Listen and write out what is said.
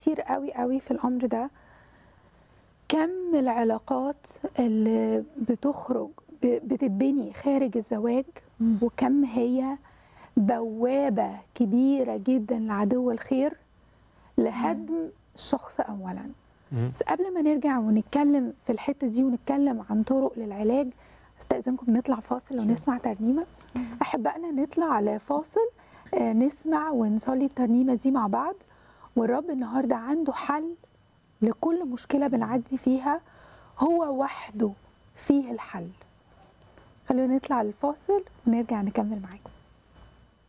كتير قوي قوي في الأمر ده كم العلاقات اللي بتخرج ب- بتتبني خارج الزواج مم. وكم هي بوابة كبيرة جدا لعدو الخير لهدم الشخص أولا مم. بس قبل ما نرجع ونتكلم في الحتة دي ونتكلم عن طرق للعلاج استأذنكم نطلع فاصل ونسمع ترنيمة أحبائنا نطلع على فاصل آه، نسمع ونصلي الترنيمة دي مع بعض والرب النهاردة عنده حل لكل مشكلة بنعدي فيها هو وحده فيه الحل خلونا نطلع الفاصل ونرجع نكمل معاكم